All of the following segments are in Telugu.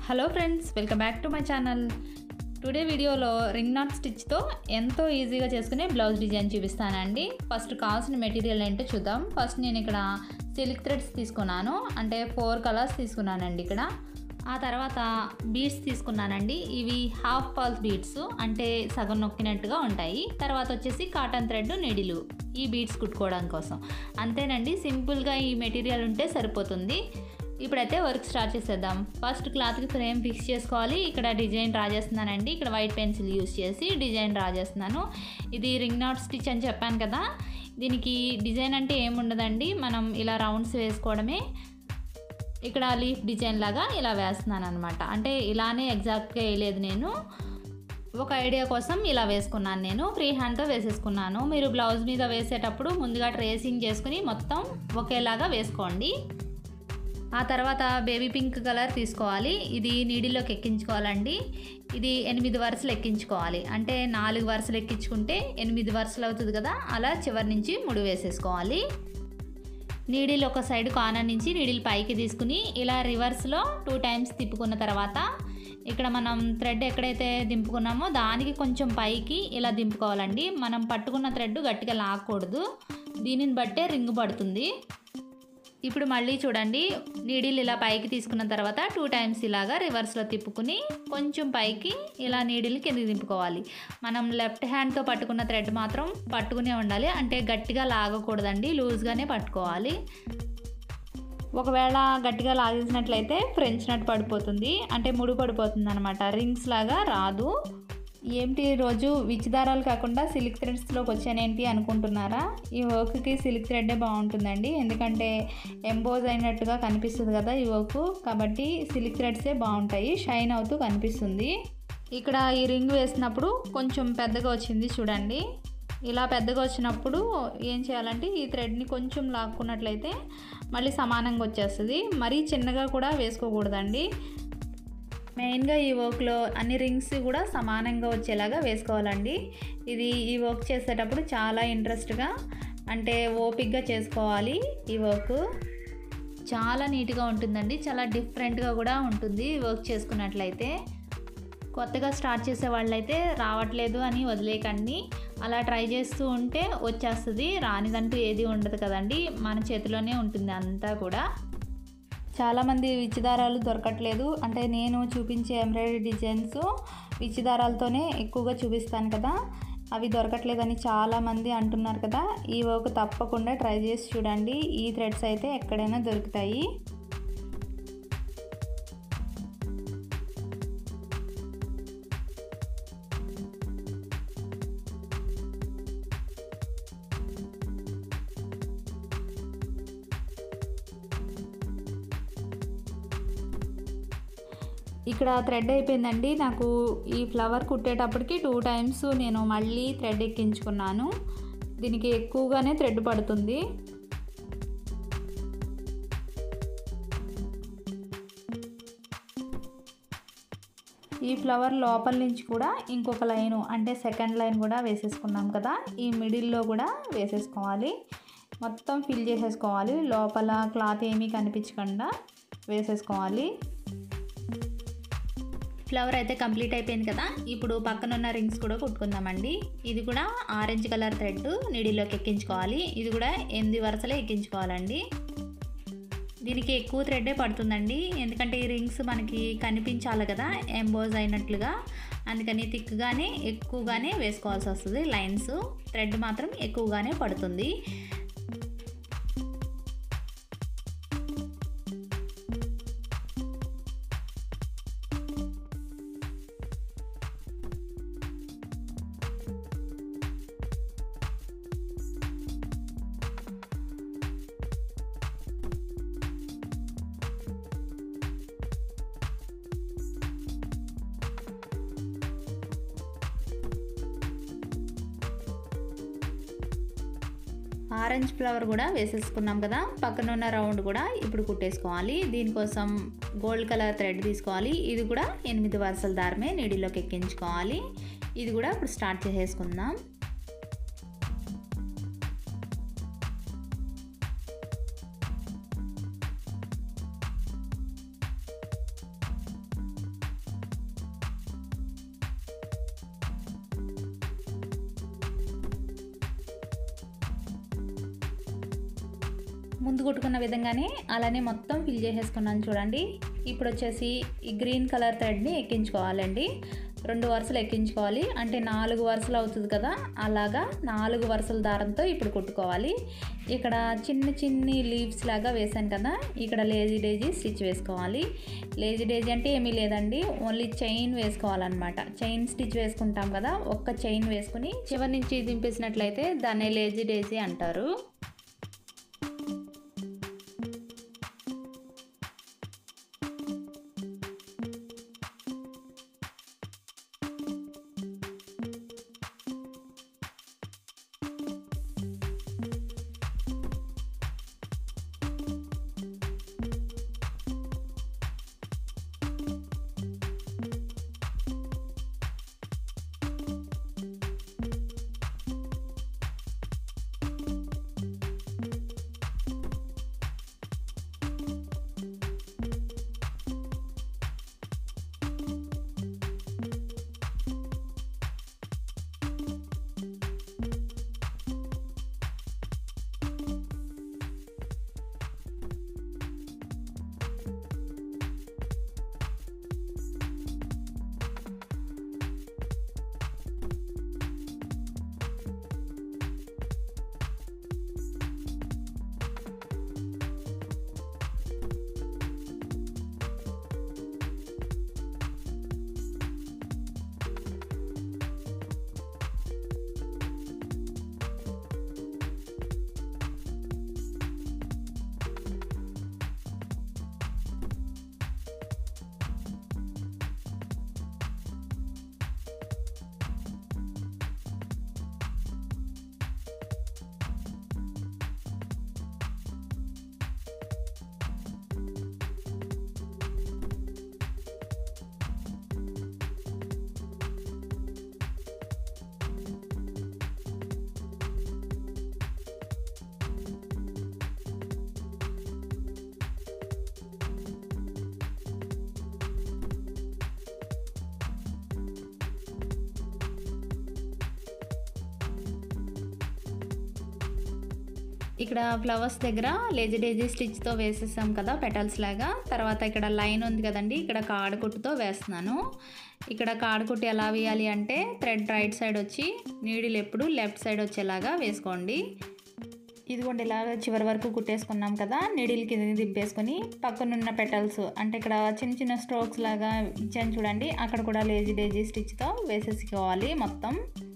hello friends welcome back to my channel today వీడియోలో రింగ్ నాట్ స్టిచ్తో ఎంతో ఈజీగా చేసుకునే బ్లౌజ్ డిజైన్ చూపిస్తానండి ఫస్ట్ కావాల్సిన మెటీరియల్ ఏంటో చూద్దాం ఫస్ట్ నేను ఇక్కడ సిల్క్ థ్రెడ్స్ తీసుకున్నాను అంటే ఫోర్ కలర్స్ తీసుకున్నానండి ఇక్కడ ఆ తర్వాత బీడ్స్ తీసుకున్నానండి ఇవి హాఫ్ పాల్స్ బీడ్స్ అంటే సగం నొక్కినట్టుగా ఉంటాయి తర్వాత వచ్చేసి కాటన్ థ్రెడ్ నిడిలు ఈ బీడ్స్ కుట్టుకోవడం కోసం అంతేనండి సింపుల్గా ఈ మెటీరియల్ ఉంటే సరిపోతుంది ఇప్పుడైతే వర్క్ స్టార్ట్ చేసేద్దాం ఫస్ట్ క్లాత్కి ఫ్రేమ్ ఫిక్స్ చేసుకోవాలి ఇక్కడ డిజైన్ డ్రా చేస్తున్నానండి ఇక్కడ వైట్ పెన్సిల్ యూస్ చేసి డిజైన్ డ్రా చేస్తున్నాను ఇది రింగ్ నాట్ స్టిచ్ అని చెప్పాను కదా దీనికి డిజైన్ అంటే ఏముండదండి మనం ఇలా రౌండ్స్ వేసుకోవడమే ఇక్కడ లీఫ్ డిజైన్ లాగా ఇలా వేస్తున్నాను అనమాట అంటే ఇలానే ఎగ్జాక్ట్గా వేయలేదు నేను ఒక ఐడియా కోసం ఇలా వేసుకున్నాను నేను ఫ్రీ హ్యాండ్తో వేసేసుకున్నాను మీరు బ్లౌజ్ మీద వేసేటప్పుడు ముందుగా ట్రేసింగ్ చేసుకుని మొత్తం ఒకేలాగా వేసుకోండి ఆ తర్వాత బేబీ పింక్ కలర్ తీసుకోవాలి ఇది నీడిలోకి ఎక్కించుకోవాలండి ఇది ఎనిమిది వరుసలు ఎక్కించుకోవాలి అంటే నాలుగు వరుసలు ఎక్కించుకుంటే ఎనిమిది వరుసలు అవుతుంది కదా అలా చివరి నుంచి ముడి వేసేసుకోవాలి నీడిల్ ఒక సైడ్ కార్నర్ నుంచి నీడిల్ పైకి తీసుకుని ఇలా రివర్స్లో టూ టైమ్స్ తిప్పుకున్న తర్వాత ఇక్కడ మనం థ్రెడ్ ఎక్కడైతే దింపుకున్నామో దానికి కొంచెం పైకి ఇలా దింపుకోవాలండి మనం పట్టుకున్న థ్రెడ్ గట్టిగా లాక్కూడదు దీనిని బట్టే రింగ్ పడుతుంది ఇప్పుడు మళ్ళీ చూడండి నీడిల్ ఇలా పైకి తీసుకున్న తర్వాత టూ టైమ్స్ ఇలాగా రివర్స్లో తిప్పుకుని కొంచెం పైకి ఇలా నీడిల్ కిందకి దింపుకోవాలి మనం లెఫ్ట్ హ్యాండ్తో పట్టుకున్న థ్రెడ్ మాత్రం పట్టుకునే ఉండాలి అంటే గట్టిగా లాగకూడదండి లూజ్గానే పట్టుకోవాలి ఒకవేళ గట్టిగా లాగేసినట్లయితే ఫ్రెంచ్ నట్ పడిపోతుంది అంటే ముడి పడిపోతుంది అనమాట రింగ్స్ లాగా రాదు ఏంటి రోజు విచ్ దారాలు కాకుండా సిల్క్ థ్రెడ్స్లోకి వచ్చానేంటి అనుకుంటున్నారా ఈ వర్క్కి సిల్క్ థ్రెడ్డే బాగుంటుందండి ఎందుకంటే ఎంబోజ్ అయినట్టుగా కనిపిస్తుంది కదా ఈ వర్క్ కాబట్టి సిల్క్ థ్రెడ్సే బాగుంటాయి షైన్ అవుతూ కనిపిస్తుంది ఇక్కడ ఈ రింగ్ వేసినప్పుడు కొంచెం పెద్దగా వచ్చింది చూడండి ఇలా పెద్దగా వచ్చినప్పుడు ఏం చేయాలంటే ఈ థ్రెడ్ని కొంచెం లాక్కున్నట్లయితే మళ్ళీ సమానంగా వచ్చేస్తుంది మరీ చిన్నగా కూడా వేసుకోకూడదండి మెయిన్గా ఈ వర్క్లో అన్ని రింగ్స్ కూడా సమానంగా వచ్చేలాగా వేసుకోవాలండి ఇది ఈ వర్క్ చేసేటప్పుడు చాలా ఇంట్రెస్ట్గా అంటే ఓపిక్గా చేసుకోవాలి ఈ వర్క్ చాలా నీట్గా ఉంటుందండి చాలా డిఫరెంట్గా కూడా ఉంటుంది ఈ వర్క్ చేసుకున్నట్లయితే కొత్తగా స్టార్ట్ చేసే వాళ్ళైతే రావట్లేదు అని వదిలేకండి అలా ట్రై చేస్తూ ఉంటే వచ్చేస్తుంది రానిదంటూ ఏది ఉండదు కదండి మన చేతిలోనే ఉంటుంది అంతా కూడా చాలామంది విచ్చిదారాలు దొరకట్లేదు అంటే నేను చూపించే ఎంబ్రాయిడరీ డిజైన్స్ విచ్చిదారాలతోనే ఎక్కువగా చూపిస్తాను కదా అవి దొరకట్లేదని చాలామంది అంటున్నారు కదా ఈ వర్క్ తప్పకుండా ట్రై చేసి చూడండి ఈ థ్రెడ్స్ అయితే ఎక్కడైనా దొరుకుతాయి ఇక్కడ థ్రెడ్ అయిపోయిందండి నాకు ఈ ఫ్లవర్ కుట్టేటప్పటికి టూ టైమ్స్ నేను మళ్ళీ థ్రెడ్ ఎక్కించుకున్నాను దీనికి ఎక్కువగానే థ్రెడ్ పడుతుంది ఈ ఫ్లవర్ లోపల నుంచి కూడా ఇంకొక లైన్ అంటే సెకండ్ లైన్ కూడా వేసేసుకున్నాం కదా ఈ మిడిల్లో కూడా వేసేసుకోవాలి మొత్తం ఫిల్ చేసేసుకోవాలి లోపల క్లాత్ ఏమీ కనిపించకుండా వేసేసుకోవాలి ఫ్లవర్ అయితే కంప్లీట్ అయిపోయింది కదా ఇప్పుడు పక్కన ఉన్న రింగ్స్ కూడా కుట్టుకుందామండి ఇది కూడా ఆరెంజ్ కలర్ థ్రెడ్ నీడిలోకి ఎక్కించుకోవాలి ఇది కూడా ఎనిమిది వరుసలే ఎక్కించుకోవాలండి దీనికి ఎక్కువ థ్రెడ్డే పడుతుందండి ఎందుకంటే ఈ రింగ్స్ మనకి కనిపించాలి కదా ఎంబోజ్ అయినట్లుగా అందుకని థిక్గానే ఎక్కువగానే వేసుకోవాల్సి వస్తుంది లైన్స్ థ్రెడ్ మాత్రం ఎక్కువగానే పడుతుంది ఆరెంజ్ ఫ్లవర్ కూడా వేసేసుకున్నాం కదా పక్కన ఉన్న రౌండ్ కూడా ఇప్పుడు కుట్టేసుకోవాలి దీనికోసం గోల్డ్ కలర్ థ్రెడ్ తీసుకోవాలి ఇది కూడా ఎనిమిది వరుసల దారమే నీడిలోకి ఎక్కించుకోవాలి ఇది కూడా ఇప్పుడు స్టార్ట్ చేసేసుకుందాం ముందు కుట్టుకున్న విధంగానే అలానే మొత్తం ఫిల్ చేసేసుకున్నాను చూడండి ఇప్పుడు వచ్చేసి ఈ గ్రీన్ కలర్ థ్రెడ్ని ఎక్కించుకోవాలండి రెండు వరుసలు ఎక్కించుకోవాలి అంటే నాలుగు వరుసలు అవుతుంది కదా అలాగా నాలుగు వరుసల దారంతో ఇప్పుడు కుట్టుకోవాలి ఇక్కడ చిన్న చిన్ని లీవ్స్ లాగా వేసాను కదా ఇక్కడ లేజీ డేజీ స్టిచ్ వేసుకోవాలి లేజీ డేజీ అంటే ఏమీ లేదండి ఓన్లీ చైన్ వేసుకోవాలన్నమాట చైన్ స్టిచ్ వేసుకుంటాం కదా ఒక్క చైన్ వేసుకుని చివరి నుంచి దింపేసినట్లయితే దాన్ని లేజీ డేజీ అంటారు ఇక్కడ ఫ్లవర్స్ దగ్గర లేజీ డేజీ స్టిచ్తో వేసేసాం కదా పెటల్స్ లాగా తర్వాత ఇక్కడ లైన్ ఉంది కదండి ఇక్కడ కాడకుట్టుతో వేస్తున్నాను ఇక్కడ కాడకుట్టు ఎలా వేయాలి అంటే థ్రెడ్ రైట్ సైడ్ వచ్చి నీడిల్ ఎప్పుడు లెఫ్ట్ సైడ్ వచ్చేలాగా వేసుకోండి ఇదిగోండి ఇలాగ చివరి వరకు కుట్టేసుకున్నాం కదా నీడిల్ కింద దింపేసుకొని పక్కనున్న పెటల్స్ అంటే ఇక్కడ చిన్న చిన్న స్ట్రోక్స్ లాగా ఇచ్చాను చూడండి అక్కడ కూడా లేజీ డేజీ స్టిచ్తో వేసేసుకోవాలి మొత్తం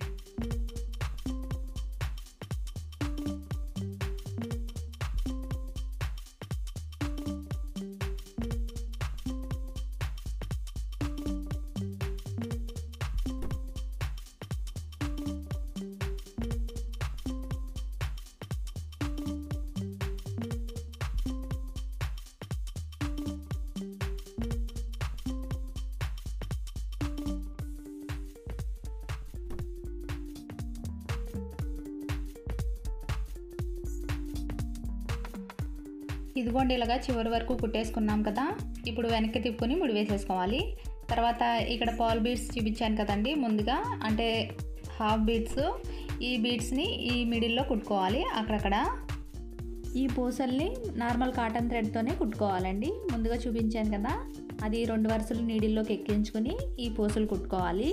ఇదిగోండి ఇలాగా చివరి వరకు కుట్టేసుకున్నాం కదా ఇప్పుడు వెనక్కి తిప్పుకొని ముడి వేసేసుకోవాలి తర్వాత ఇక్కడ పాల్ బీడ్స్ చూపించాను కదండి ముందుగా అంటే హాఫ్ బీడ్స్ ఈ బీడ్స్ని ఈ మిడిల్లో కుట్టుకోవాలి అక్కడక్కడ ఈ పూసల్ని నార్మల్ కాటన్ థ్రెడ్తోనే కుట్టుకోవాలండి ముందుగా చూపించాను కదా అది రెండు వరుసలు నీడిల్లోకి ఎక్కించుకొని ఈ పూసలు కుట్టుకోవాలి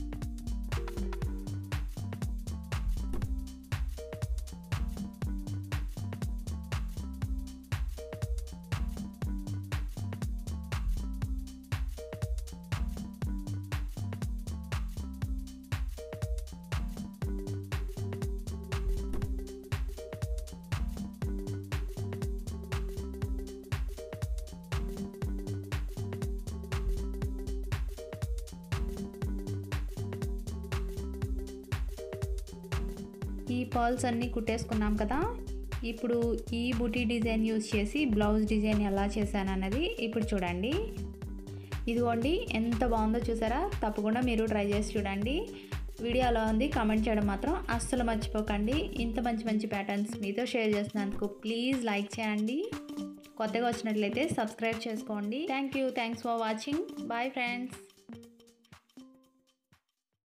ఈ పాల్స్ అన్నీ కుట్టేసుకున్నాం కదా ఇప్పుడు ఈ బుటీ డిజైన్ యూజ్ చేసి బ్లౌజ్ డిజైన్ ఎలా చేశాను అన్నది ఇప్పుడు చూడండి ఇదిగోండి ఎంత బాగుందో చూసారా తప్పకుండా మీరు ట్రై చేసి చూడండి వీడియో అలా ఉంది కామెంట్ చేయడం మాత్రం అస్సలు మర్చిపోకండి ఇంత మంచి మంచి ప్యాటర్న్స్ మీతో షేర్ చేసినందుకు ప్లీజ్ లైక్ చేయండి కొత్తగా వచ్చినట్లయితే సబ్స్క్రైబ్ చేసుకోండి thank you thanks for watching bye friends